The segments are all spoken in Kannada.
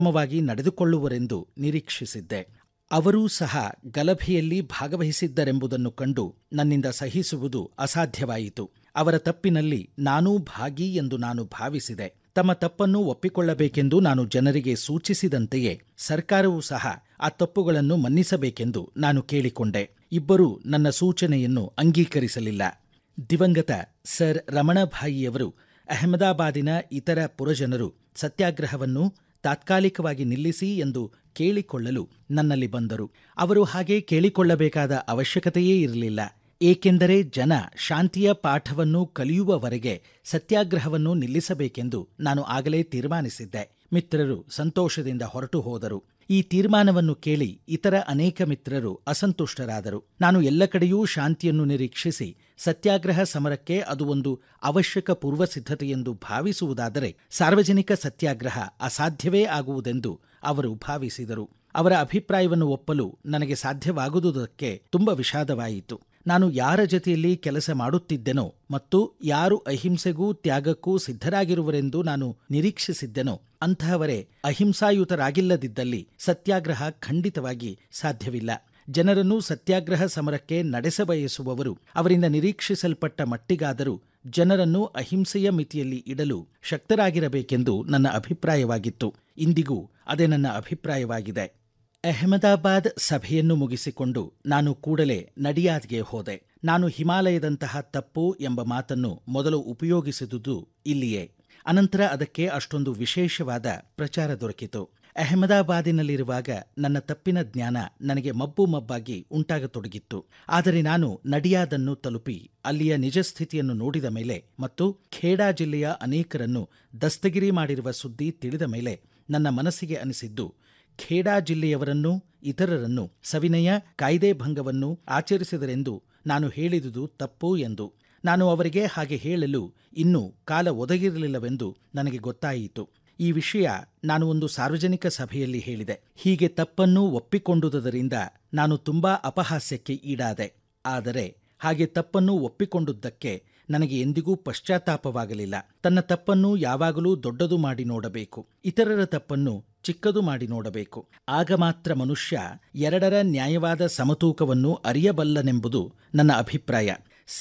ಕ್ರಮವಾಗಿ ನಡೆದುಕೊಳ್ಳುವರೆಂದು ನಿರೀಕ್ಷಿಸಿದ್ದೆ ಅವರೂ ಸಹ ಗಲಭೆಯಲ್ಲಿ ಭಾಗವಹಿಸಿದ್ದರೆಂಬುದನ್ನು ಕಂಡು ನನ್ನಿಂದ ಸಹಿಸುವುದು ಅಸಾಧ್ಯವಾಯಿತು ಅವರ ತಪ್ಪಿನಲ್ಲಿ ನಾನೂ ಭಾಗಿ ಎಂದು ನಾನು ಭಾವಿಸಿದೆ ತಮ್ಮ ತಪ್ಪನ್ನು ಒಪ್ಪಿಕೊಳ್ಳಬೇಕೆಂದು ನಾನು ಜನರಿಗೆ ಸೂಚಿಸಿದಂತೆಯೇ ಸರ್ಕಾರವೂ ಸಹ ಆ ತಪ್ಪುಗಳನ್ನು ಮನ್ನಿಸಬೇಕೆಂದು ನಾನು ಕೇಳಿಕೊಂಡೆ ಇಬ್ಬರೂ ನನ್ನ ಸೂಚನೆಯನ್ನು ಅಂಗೀಕರಿಸಲಿಲ್ಲ ದಿವಂಗತ ಸರ್ ರಮಣಭಾಯಿಯವರು ಅಹಮದಾಬಾದಿನ ಇತರ ಪುರಜನರು ಸತ್ಯಾಗ್ರಹವನ್ನು ತಾತ್ಕಾಲಿಕವಾಗಿ ನಿಲ್ಲಿಸಿ ಎಂದು ಕೇಳಿಕೊಳ್ಳಲು ನನ್ನಲ್ಲಿ ಬಂದರು ಅವರು ಹಾಗೆ ಕೇಳಿಕೊಳ್ಳಬೇಕಾದ ಅವಶ್ಯಕತೆಯೇ ಇರಲಿಲ್ಲ ಏಕೆಂದರೆ ಜನ ಶಾಂತಿಯ ಪಾಠವನ್ನು ಕಲಿಯುವವರೆಗೆ ಸತ್ಯಾಗ್ರಹವನ್ನು ನಿಲ್ಲಿಸಬೇಕೆಂದು ನಾನು ಆಗಲೇ ತೀರ್ಮಾನಿಸಿದ್ದೆ ಮಿತ್ರರು ಸಂತೋಷದಿಂದ ಹೊರಟು ಹೋದರು ಈ ತೀರ್ಮಾನವನ್ನು ಕೇಳಿ ಇತರ ಅನೇಕ ಮಿತ್ರರು ಅಸಂತುಷ್ಟರಾದರು ನಾನು ಎಲ್ಲ ಕಡೆಯೂ ಶಾಂತಿಯನ್ನು ನಿರೀಕ್ಷಿಸಿ ಸತ್ಯಾಗ್ರಹ ಸಮರಕ್ಕೆ ಅದು ಒಂದು ಅವಶ್ಯಕ ಪೂರ್ವಸಿದ್ಧತೆಯೆಂದು ಭಾವಿಸುವುದಾದರೆ ಸಾರ್ವಜನಿಕ ಸತ್ಯಾಗ್ರಹ ಅಸಾಧ್ಯವೇ ಆಗುವುದೆಂದು ಅವರು ಭಾವಿಸಿದರು ಅವರ ಅಭಿಪ್ರಾಯವನ್ನು ಒಪ್ಪಲು ನನಗೆ ಸಾಧ್ಯವಾಗುವುದಕ್ಕೆ ತುಂಬ ವಿಷಾದವಾಯಿತು ನಾನು ಯಾರ ಜತೆಯಲ್ಲಿ ಕೆಲಸ ಮಾಡುತ್ತಿದ್ದೆನೋ ಮತ್ತು ಯಾರು ಅಹಿಂಸೆಗೂ ತ್ಯಾಗಕ್ಕೂ ಸಿದ್ಧರಾಗಿರುವರೆಂದು ನಾನು ನಿರೀಕ್ಷಿಸಿದ್ದೆನೋ ಅಂತಹವರೇ ಅಹಿಂಸಾಯುತರಾಗಿಲ್ಲದಿದ್ದಲ್ಲಿ ಸತ್ಯಾಗ್ರಹ ಖಂಡಿತವಾಗಿ ಸಾಧ್ಯವಿಲ್ಲ ಜನರನ್ನು ಸತ್ಯಾಗ್ರಹ ಸಮರಕ್ಕೆ ನಡೆಸಬಯಸುವವರು ಅವರಿಂದ ನಿರೀಕ್ಷಿಸಲ್ಪಟ್ಟ ಮಟ್ಟಿಗಾದರೂ ಜನರನ್ನು ಅಹಿಂಸೆಯ ಮಿತಿಯಲ್ಲಿ ಇಡಲು ಶಕ್ತರಾಗಿರಬೇಕೆಂದು ನನ್ನ ಅಭಿಪ್ರಾಯವಾಗಿತ್ತು ಇಂದಿಗೂ ಅದೇ ನನ್ನ ಅಭಿಪ್ರಾಯವಾಗಿದೆ ಅಹಮದಾಬಾದ್ ಸಭೆಯನ್ನು ಮುಗಿಸಿಕೊಂಡು ನಾನು ಕೂಡಲೇ ನಡಿಯಾದ್ಗೆ ಹೋದೆ ನಾನು ಹಿಮಾಲಯದಂತಹ ತಪ್ಪು ಎಂಬ ಮಾತನ್ನು ಮೊದಲು ಉಪಯೋಗಿಸಿದುದು ಇಲ್ಲಿಯೇ ಅನಂತರ ಅದಕ್ಕೆ ಅಷ್ಟೊಂದು ವಿಶೇಷವಾದ ಪ್ರಚಾರ ದೊರಕಿತು ಅಹಮದಾಬಾದಿನಲ್ಲಿರುವಾಗ ನನ್ನ ತಪ್ಪಿನ ಜ್ಞಾನ ನನಗೆ ಮಬ್ಬು ಮಬ್ಬಾಗಿ ಉಂಟಾಗತೊಡಗಿತ್ತು ಆದರೆ ನಾನು ನಡಿಯಾದನ್ನು ತಲುಪಿ ಅಲ್ಲಿಯ ನಿಜ ಸ್ಥಿತಿಯನ್ನು ನೋಡಿದ ಮೇಲೆ ಮತ್ತು ಖೇಡಾ ಜಿಲ್ಲೆಯ ಅನೇಕರನ್ನು ದಸ್ತಗಿರಿ ಮಾಡಿರುವ ಸುದ್ದಿ ತಿಳಿದ ಮೇಲೆ ನನ್ನ ಮನಸ್ಸಿಗೆ ಅನಿಸಿದ್ದು ಖೇಡಾ ಜಿಲ್ಲೆಯವರನ್ನೂ ಇತರರನ್ನು ಸವಿನಯ ಕಾಯ್ದೆ ಭಂಗವನ್ನು ಆಚರಿಸಿದರೆಂದು ನಾನು ಹೇಳಿದುದು ತಪ್ಪು ಎಂದು ನಾನು ಅವರಿಗೆ ಹಾಗೆ ಹೇಳಲು ಇನ್ನೂ ಕಾಲ ಒದಗಿರಲಿಲ್ಲವೆಂದು ನನಗೆ ಗೊತ್ತಾಯಿತು ಈ ವಿಷಯ ನಾನು ಒಂದು ಸಾರ್ವಜನಿಕ ಸಭೆಯಲ್ಲಿ ಹೇಳಿದೆ ಹೀಗೆ ತಪ್ಪನ್ನು ಒಪ್ಪಿಕೊಂಡುದರಿಂದ ನಾನು ತುಂಬಾ ಅಪಹಾಸ್ಯಕ್ಕೆ ಈಡಾದೆ ಆದರೆ ಹಾಗೆ ತಪ್ಪನ್ನು ಒಪ್ಪಿಕೊಂಡುದಕ್ಕೆ ನನಗೆ ಎಂದಿಗೂ ಪಶ್ಚಾತ್ತಾಪವಾಗಲಿಲ್ಲ ತನ್ನ ತಪ್ಪನ್ನು ಯಾವಾಗಲೂ ದೊಡ್ಡದು ಮಾಡಿ ನೋಡಬೇಕು ಇತರರ ತಪ್ಪನ್ನು ಚಿಕ್ಕದು ಮಾಡಿ ನೋಡಬೇಕು ಆಗ ಮಾತ್ರ ಮನುಷ್ಯ ಎರಡರ ನ್ಯಾಯವಾದ ಸಮತೂಕವನ್ನು ಅರಿಯಬಲ್ಲನೆಂಬುದು ನನ್ನ ಅಭಿಪ್ರಾಯ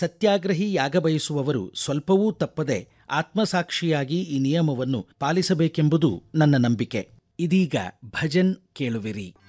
ಸತ್ಯಾಗ್ರಹಿಯಾಗಬಯಸುವವರು ಸ್ವಲ್ಪವೂ ತಪ್ಪದೆ ಆತ್ಮಸಾಕ್ಷಿಯಾಗಿ ಈ ನಿಯಮವನ್ನು ಪಾಲಿಸಬೇಕೆಂಬುದು ನನ್ನ ನಂಬಿಕೆ ಇದೀಗ ಭಜನ್ ಕೇಳುವಿರಿ